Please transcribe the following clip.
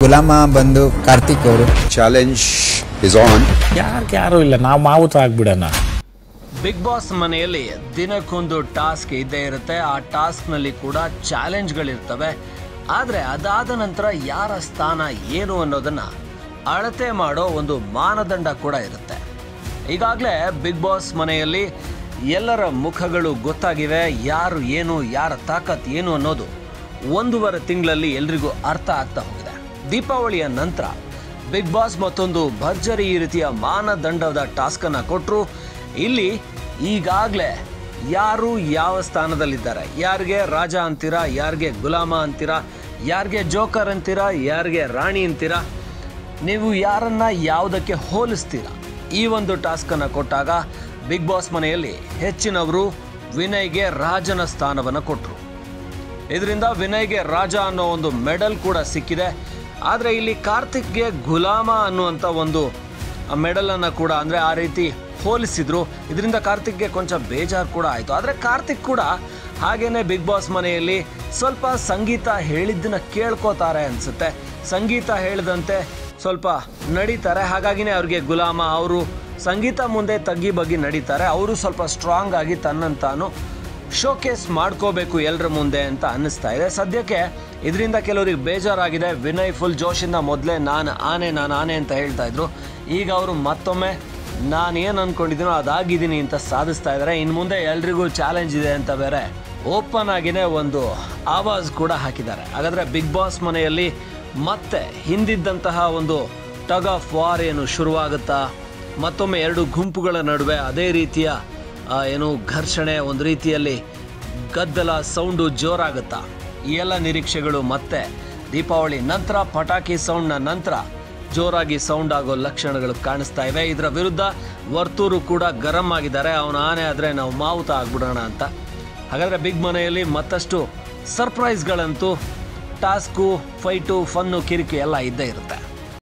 ಗುಲಾಮ ಬಂದು ಕಾರ್ತಿಕ್ ಅವರು challenge is on. ಯಾರಿಗೆ ಯಾರು ಇಲ್ಲ ನಾವು ಮಾವುತ ಆಗ್ಬಿಡೋಣ ಬಿಗ್ ಬಾಸ್ ಮನೆಯಲ್ಲಿ ದಿನಕ್ಕೊಂದು ಟಾಸ್ಕ್ ಇದ್ದೇ ಇರುತ್ತೆ ಆ ಟಾಸ್ಕ್ನಲ್ಲಿ ಕೂಡ ಚಾಲೆಂಜ್ಗಳಿರ್ತವೆ ಆದರೆ ಅದಾದ ನಂತರ ಯಾರ ಸ್ಥಾನ ಏನು ಅನ್ನೋದನ್ನ ಅಳತೆ ಮಾಡೋ ಒಂದು ಮಾನದಂಡ ಕೂಡ ಇರುತ್ತೆ ಈಗಾಗಲೇ ಬಿಗ್ ಬಾಸ್ ಮನೆಯಲ್ಲಿ ಎಲ್ಲರ ಮುಖಗಳು ಗೊತ್ತಾಗಿವೆ ಯಾರು ಏನು ಯಾರ ತಾಕತ್ ಏನು ಅನ್ನೋದು ಒಂದೂವರೆ ತಿಂಗಳಲ್ಲಿ ಎಲ್ರಿಗೂ ಅರ್ಥ ಆಗ್ತಾ ಹೋಗಿದೆ ದೀಪಾವಳಿಯ ನಂತರ ಬಿಗ್ ಬಾಸ್ ಮತ್ತೊಂದು ಭರ್ಜರಿ ಈ ರೀತಿಯ ಮಾನದಂಡದ ಟಾಸ್ಕನ್ನು ಕೊಟ್ಟರು ಇಲ್ಲಿ ಈಗಾಗಲೇ ಯಾರು ಯಾವ ಸ್ಥಾನದಲ್ಲಿದ್ದಾರೆ ಯಾರಿಗೆ ರಾಜ ಅಂತೀರಾ ಯಾರಿಗೆ ಗುಲಾಮ ಅಂತೀರಾ ಯಾರಿಗೆ ಜೋಕರ್ ಅಂತೀರಾ ಯಾರಿಗೆ ರಾಣಿ ಅಂತೀರಾ ನೀವು ಯಾರನ್ನ ಯಾವುದಕ್ಕೆ ಹೋಲಿಸ್ತೀರಾ ಈ ಒಂದು ಟಾಸ್ಕನ್ನು ಕೊಟ್ಟಾಗ ಬಿಗ್ ಬಾಸ್ ಮನೆಯಲ್ಲಿ ಹೆಚ್ಚಿನವರು ವಿನಯ್ಗೆ ರಾಜನ ಸ್ಥಾನವನ್ನು ಕೊಟ್ಟರು ಇದರಿಂದ ವಿನಯ್ಗೆ ರಾಜ ಅನ್ನೋ ಒಂದು ಮೆಡಲ್ ಕೂಡ ಸಿಕ್ಕಿದೆ ಆದರೆ ಇಲ್ಲಿ ಕಾರ್ತಿಕ್ಗೆ ಗುಲಾಮ ಅನ್ನುವಂಥ ಒಂದು ಮೆಡಲನ್ನು ಕೂಡ ಅಂದರೆ ಆ ರೀತಿ ಹೋಲಿಸಿದ್ರು ಇದರಿಂದ ಕಾರ್ತಿಕ್ಗೆ ಕೊಂಚ ಬೇಜಾರು ಕೂಡ ಆಯಿತು ಆದರೆ ಕಾರ್ತಿಕ್ ಕೂಡ ಹಾಗೇನೆ ಬಿಗ್ ಬಾಸ್ ಮನೆಯಲ್ಲಿ ಸ್ವಲ್ಪ ಸಂಗೀತ ಹೇಳಿದ್ದನ್ನ ಕೇಳ್ಕೋತಾರೆ ಅನಿಸುತ್ತೆ ಸಂಗೀತ ಹೇಳಿದಂತೆ ಸ್ವಲ್ಪ ನಡೀತಾರೆ ಹಾಗಾಗಿನೇ ಅವ್ರಿಗೆ ಗುಲಾಮ ಅವರು ಸಂಗೀತ ಮುಂದೆ ತಗ್ಗಿ ಬಗ್ಗಿ ನಡೀತಾರೆ ಅವರು ಸ್ವಲ್ಪ ಸ್ಟ್ರಾಂಗ್ ಆಗಿ ತನ್ನನ್ನು ತಾನು ಶೋಕೇಸ್ ಮಾಡ್ಕೋಬೇಕು ಎಲ್ಲರ ಮುಂದೆ ಅಂತ ಅನ್ನಿಸ್ತಾ ಇದೆ ಸದ್ಯಕ್ಕೆ ಇದರಿಂದ ಕೆಲವರಿಗೆ ಬೇಜಾರಾಗಿದೆ ವಿನಯ್ ಫುಲ್ ಜೋಶಿಂದ ಮೊದಲೇ ನಾನು ಆನೆ ನಾನು ಆನೆ ಅಂತ ಹೇಳ್ತಾ ಇದ್ರು ಈಗ ಅವರು ಮತ್ತೊಮ್ಮೆ ನಾನು ಏನು ಅನ್ಕೊಂಡಿದ್ದೀನೋ ಅದಾಗಿದ್ದೀನಿ ಅಂತ ಸಾಧಿಸ್ತಾ ಇದ್ದಾರೆ ಇನ್ನು ಮುಂದೆ ಎಲ್ರಿಗೂ ಚಾಲೆಂಜ್ ಇದೆ ಅಂತ ಬೇರೆ ಓಪನ್ ಆಗಿನೇ ಒಂದು ಆವಾಜ್ ಕೂಡ ಹಾಕಿದ್ದಾರೆ ಹಾಗಾದರೆ ಬಿಗ್ ಬಾಸ್ ಮನೆಯಲ್ಲಿ ಮತ್ತೆ ಹಿಂದಿದ್ದಂತಹ ಒಂದು ಟಗ್ ಆಫ್ ವಾರ್ ಏನು ಶುರುವಾಗುತ್ತಾ ಮತ್ತೊಮ್ಮೆ ಎರಡು ಗುಂಪುಗಳ ನಡುವೆ ಅದೇ ರೀತಿಯ ಆ, ಏನು ಘರ್ಷಣೆ ಒಂದು ರೀತಿಯಲ್ಲಿ ಗದ್ದಲ ಸೌಂಡು ಜೋರಾಗುತ್ತಾ ಈ ಎಲ್ಲ ನಿರೀಕ್ಷೆಗಳು ಮತ್ತೆ ದೀಪಾವಳಿ ನಂತರ ಪಟಾಕಿ ಸೌಂಡ್ನ ನಂತರ ಜೋರಾಗಿ ಸೌಂಡ್ ಆಗೋ ಲಕ್ಷಣಗಳು ಕಾಣಿಸ್ತಾ ಇವೆ ಇದರ ವಿರುದ್ಧ ವರ್ತೂರು ಕೂಡ ಗರಂ ಆಗಿದ್ದಾರೆ ಅವನ ಆನೆ ಆದರೆ ನಾವು ಮಾವುತ ಆಗ್ಬಿಡೋಣ ಅಂತ ಹಾಗಾದರೆ ಬಿಗ್ ಮನೆಯಲ್ಲಿ ಮತ್ತಷ್ಟು ಸರ್ಪ್ರೈಸ್ಗಳಂತೂ ಟಾಸ್ಕು ಫೈಟು ಫನ್ನು ಕಿರಿಕಿ ಎಲ್ಲ ಇದ್ದೇ ಇರುತ್ತೆ